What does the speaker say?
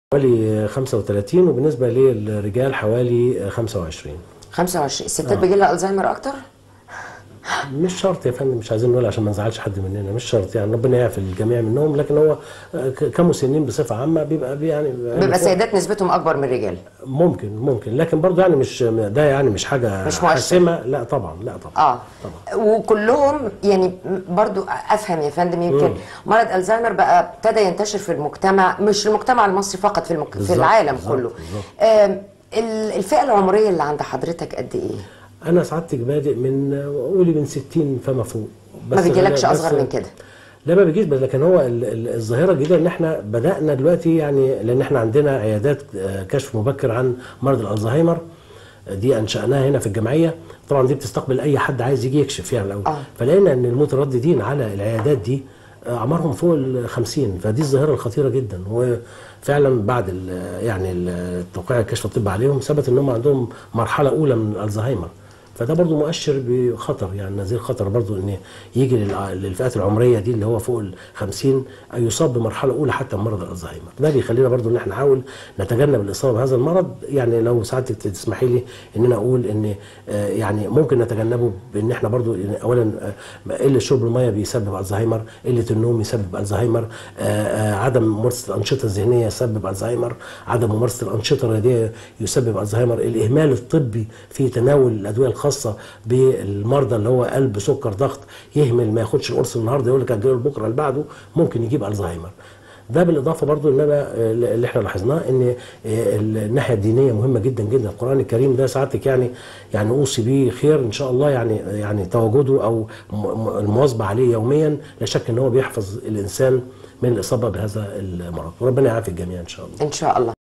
حوالي 35 وبالنسبه للرجال حوالي 25 25 الستات بيجي لها الزهايمر اكتر مش شرط يا فندم مش عايزين نقول عشان ما نزعلش حد مننا مش شرط يعني ربنا يعفي الجميع منهم لكن هو ك- كمسنين بصفه عامه بيبقى بي- يعني بيبقى السيدات نسبتهم اكبر من الرجال ممكن ممكن لكن برضه يعني مش ده يعني مش حاجه مش مؤشر. حاسمه لا طبعا لا طبعا اه وكلهم يعني برضو افهم يا فندم يمكن مرض الزهايمر بقى ابتدى ينتشر في المجتمع مش المجتمع المصري فقط في المك... في بالظبط، العالم بالظبط، كله بالظبط. آم، ال- الفئه العمريه اللي عند حضرتك قد ايه انا سعادتك بادئ من قولي من 60 فما فوق ما بيجيلكش بس- اصغر من كده لا ما بيجيش بس لكن هو ال- ال- الظاهره الجديده ان احنا بدانا دلوقتي يعني لان احنا عندنا عيادات آه، كشف مبكر عن مرض الالزهايمر آه، دي انشاناها هنا في الجمعيه طبعا دي بتستقبل اي حد عايز يجي يكشف يعني الاول آه. فلقينا ان المترددين على العيادات دي آه، اعمارهم فوق ال 50 فدي الظاهره الخطيره جدا وفعلا بعد ال- يعني ال- توقيع الكشف الطبي عليهم ثبت ان هم عندهم مرحله اولى من الالزهايمر فده برضو مؤشر بخطر يعني نذير خطر برضو ان يجي للع- للفئات العمريه دي اللي هو فوق ال 50 أن يصاب بمرحله اولى حتى من مرض الالزهايمر ده بيخلينا برضو ان احنا نحاول نتجنب الاصابه بهذا المرض يعني لو ساعتك تسمحي لي ان انا اقول ان آه، يعني ممكن نتجنبه بان احنا برضو إن اولا آه، قله شرب الميه بيسبب الزهايمر قله النوم يسبب الزهايمر آه، آه، عدم ممارسه الانشطه الذهنيه يسبب الزهايمر عدم ممارسه الانشطه الرياضيه يسبب الزهايمر الاهمال الطبي في تناول الادويه الخاصه بالمرضى اللي هو قلب سكر ضغط يهمل ما ياخدش القرص النهارده يقول لك هتجيله بكره اللي بعده ممكن يجيب الزهايمر ده بالاضافه برضو ان انا آه، اللي احنا لاحظناه ان آه، الناحيه الدينيه مهمه جدا جدا القران الكريم ده ساعتك يعني يعني اوصي بيه خير ان شاء الله يعني يعني تواجده او م- م- المواظبه عليه يوميا لا شك ان هو بيحفظ الانسان من الاصابه بهذا المرض وربنا يعافي الجميع ان شاء الله ان شاء الله